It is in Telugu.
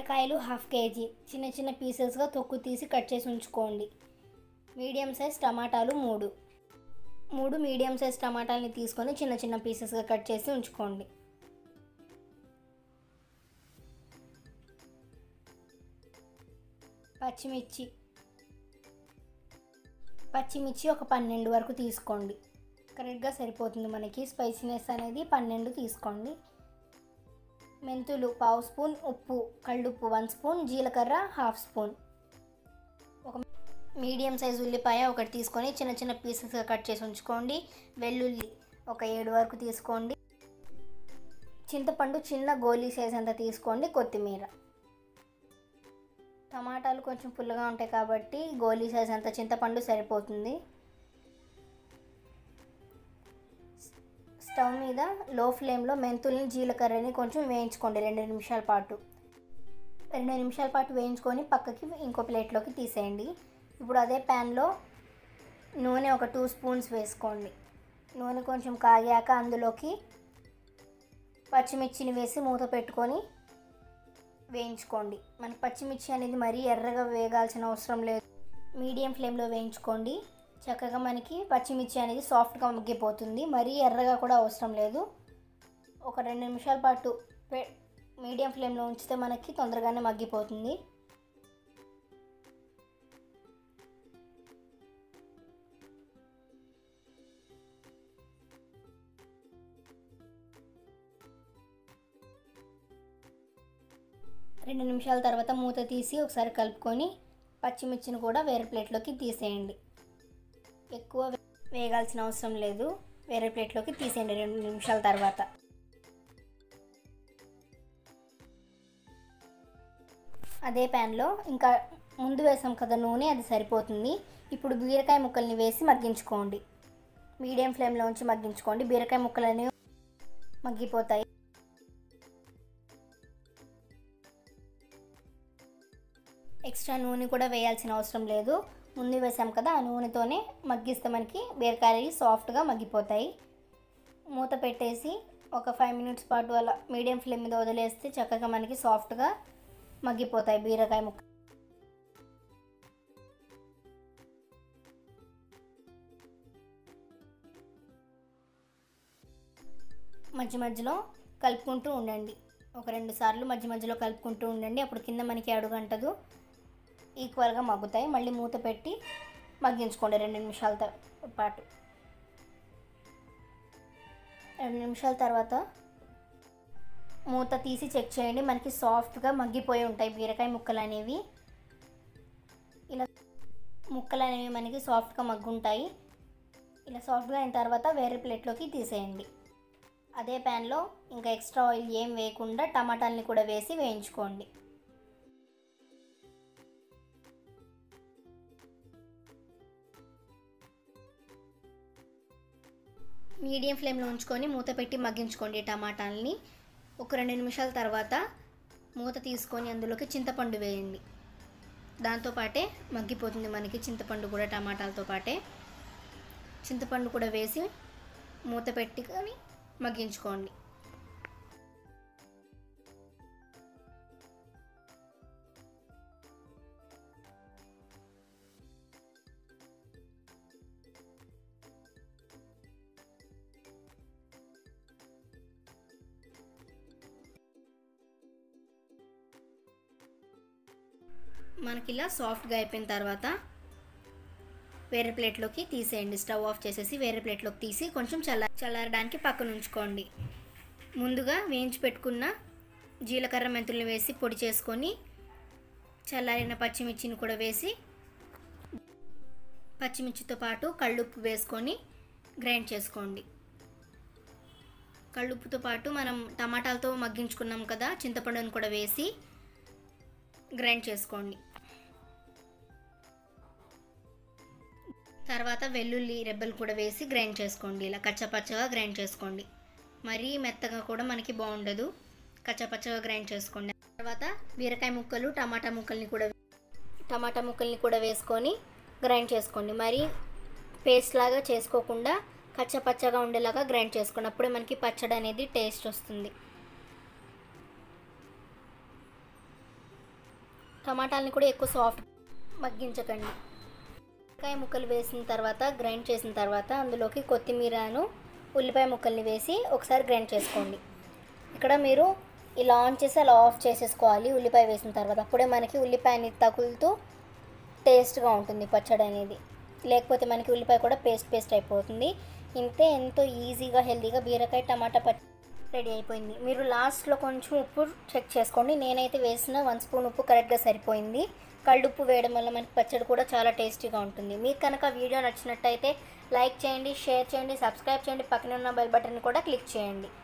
బీరకాయలు హాఫ్ కేజీ చిన్న చిన్న పీసెస్గా తొక్కు తీసి కట్ చేసి ఉంచుకోండి మీడియం సైజ్ టమాటాలు మూడు మూడు మీడియం సైజ్ టమాటాలని తీసుకొని చిన్న చిన్న పీసెస్గా కట్ చేసి ఉంచుకోండి పచ్చిమిర్చి పచ్చిమిర్చి ఒక పన్నెండు వరకు తీసుకోండి కరెక్ట్గా సరిపోతుంది మనకి స్పైసీనెస్ అనేది పన్నెండు తీసుకోండి మెంతులు పావు స్పూన్ ఉప్పు కళ్ళుప్పు వన్ స్పూన్ జీలకర్ర హాఫ్ స్పూన్ ఒక మీడియం సైజ్ ఉల్లిపాయ ఒకటి తీసుకొని చిన్న చిన్న పీసెస్గా కట్ చేసి ఉంచుకోండి వెల్లుల్లి ఒక ఏడు వరకు తీసుకోండి చింతపండు చిన్న గోలీ సైజ్ అంతా తీసుకోండి కొత్తిమీర టమాటాలు కొంచెం పుల్లగా ఉంటాయి కాబట్టి గోలీ సైజ్ అంత చింతపండు సరిపోతుంది స్టవ్ మీద లో ఫ్లేమ్లో మెంతుల్ని జీలకర్రని కొంచెం వేయించుకోండి రెండు నిమిషాల పాటు రెండు నిమిషాల పాటు వేయించుకొని పక్కకి ఇంకో ప్లేట్లోకి తీసేయండి ఇప్పుడు అదే ప్యాన్లో నూనె ఒక టూ స్పూన్స్ వేసుకోండి నూనె కొంచెం కాగాక అందులోకి పచ్చిమిర్చిని వేసి మూత పెట్టుకొని వేయించుకోండి మనకి పచ్చిమిర్చి అనేది మరీ ఎర్రగా వేగాల్సిన అవసరం లేదు మీడియం ఫ్లేమ్లో వేయించుకోండి చక్కగా మనకి పచ్చిమిర్చి అనేది సాఫ్ట్గా మగ్గిపోతుంది మరీ ఎర్రగా కూడా అవసరం లేదు ఒక రెండు నిమిషాల పాటు పె- మీడియం ఫ్లేమ్లో ఉంచితే మనకి తొందరగానే మగ్గిపోతుంది రెండు నిమిషాల తర్వాత మూత తీసి ఒకసారి కలుపుకొని పచ్చిమిర్చిని కూడా వేరే ప్లేట్లోకి తీసేయండి ఎక్కువ వే- వేగాల్సిన అవసరం లేదు వేరే ప్లేట్లోకి తీసేయండి రెండు నిమిషాల తర్వాత అదే ప్యాన్లో ఇంకా ముందు వేసాం కదా నూనె అది సరిపోతుంది ఇప్పుడు బీరకాయ ముక్కల్ని వేసి మగ్గించుకోండి మీడియం ఫ్లేమ్లో ఉంచి మగ్గించుకోండి బీరకాయ ముక్కలు అనేవి మగ్గిపోతాయి ఎక్స్ట్రా నూనె కూడా వేయాల్సిన అవసరం లేదు ముందు వేసాం కదా ఆ నూనెతోనే మగ్గిస్తే మనకి బీరకాయలు సాఫ్ట్గా మగ్గిపోతాయి మూత పెట్టేసి ఒక ఫైవ్ మినిట్స్ పాటు అలా మీడియం ఫ్లేమ్ మీద వదిలేస్తే చక్కగా మనకి సాఫ్ట్గా మగ్గిపోతాయి బీరకాయ ముక్క మధ్య మధ్యలో కలుపుకుంటూ ఉండండి ఒక రెండు సార్లు మధ్య మధ్యలో కలుపుకుంటూ ఉండండి అప్పుడు కింద మనకి అడుగంటదు ఈక్వల్గా మగ్గుతాయి మళ్ళీ మూత పెట్టి మగ్గించుకోండి రెండు నిమిషాల త- పాటు రెండు నిమిషాల తర్వాత మూత తీసి చెక్ చేయండి మనకి సాఫ్ట్గా మగ్గిపోయి ఉంటాయి బీరకాయ ముక్కలు అనేవి ఇలా ముక్కలు అనేవి మనకి సాఫ్ట్గా మగ్గుంటాయి ఇలా సాఫ్ట్గా అయిన తర్వాత వేరే ప్లేట్లోకి తీసేయండి అదే ప్యాన్లో ఇంకా ఎక్స్ట్రా ఆయిల్ ఏం వేయకుండా టమాటాలని కూడా వేసి వేయించుకోండి మీడియం ఫ్లేమ్లో ఉంచుకొని మూత పెట్టి మగ్గించుకోండి ఈ టమాటాలని ఒక రెండు నిమిషాల తర్వాత మూత తీసుకొని అందులోకి చింతపండు వేయండి దాంతోపాటే మగ్గిపోతుంది మనకి చింతపండు కూడా టమాటాలతో పాటే చింతపండు కూడా వేసి మూత పెట్టుకొని మగ్గించుకోండి మనకి ఇలా సాఫ్ట్గా అయిపోయిన తర్వాత వేరే ప్లేట్లోకి తీసేయండి స్టవ్ ఆఫ్ చేసేసి వేరే ప్లేట్లోకి తీసి కొంచెం చల్ల చల్లారడానికి పక్కన ఉంచుకోండి ముందుగా వేయించి పెట్టుకున్న జీలకర్ర మెంతుల్ని వేసి పొడి చేసుకొని చల్లారిన పచ్చిమిర్చిని కూడా వేసి పచ్చిమిర్చితో పాటు కళ్ళుప్పు వేసుకొని గ్రైండ్ చేసుకోండి కళ్ళుప్పుతో పాటు మనం టమాటాలతో మగ్గించుకున్నాం కదా చింతపండుని కూడా వేసి గ్రైండ్ చేసుకోండి తర్వాత వెల్లుల్లి రెబ్బలు కూడా వేసి గ్రైండ్ చేసుకోండి ఇలా కచ్చపచ్చగా గ్రైండ్ చేసుకోండి మరీ మెత్తగా కూడా మనకి బాగుండదు కచ్చపచ్చగా గ్రైండ్ చేసుకోండి తర్వాత బీరకాయ ముక్కలు టమాటా ముక్కల్ని కూడా టమాటా ముక్కల్ని కూడా వేసుకొని గ్రైండ్ చేసుకోండి మరి పేస్ట్ లాగా చేసుకోకుండా కచ్చపచ్చగా ఉండేలాగా గ్రైండ్ చేసుకోండి అప్పుడే మనకి పచ్చడి అనేది టేస్ట్ వస్తుంది టమాటాలని కూడా ఎక్కువ సాఫ్ట్ మగ్గించకండి ఉల్లిపాయ ముక్కలు వేసిన తర్వాత గ్రైండ్ చేసిన తర్వాత అందులోకి కొత్తిమీరను ఉల్లిపాయ ముక్కల్ని వేసి ఒకసారి గ్రైండ్ చేసుకోండి ఇక్కడ మీరు ఇలా ఆన్ చేసి అలా ఆఫ్ చేసేసుకోవాలి ఉల్లిపాయ వేసిన తర్వాత అప్పుడే మనకి ఉల్లిపాయ అనేది తగులుతూ టేస్ట్గా ఉంటుంది పచ్చడి అనేది లేకపోతే మనకి ఉల్లిపాయ కూడా పేస్ట్ పేస్ట్ అయిపోతుంది ఇంతే ఎంతో ఈజీగా హెల్తీగా బీరకాయ టమాటా పచ్చడి రెడీ అయిపోయింది మీరు లాస్ట్లో కొంచెం ఉప్పు చెక్ చేసుకోండి నేనైతే వేసిన వన్ స్పూన్ ఉప్పు కరెక్ట్గా సరిపోయింది కళ్ళుప్పు వేయడం వల్ల మనకి పచ్చడి కూడా చాలా టేస్టీగా ఉంటుంది మీకు కనుక వీడియో నచ్చినట్టయితే లైక్ చేయండి షేర్ చేయండి సబ్స్క్రైబ్ చేయండి పక్కన ఉన్న బెల్ బటన్ కూడా క్లిక్ చేయండి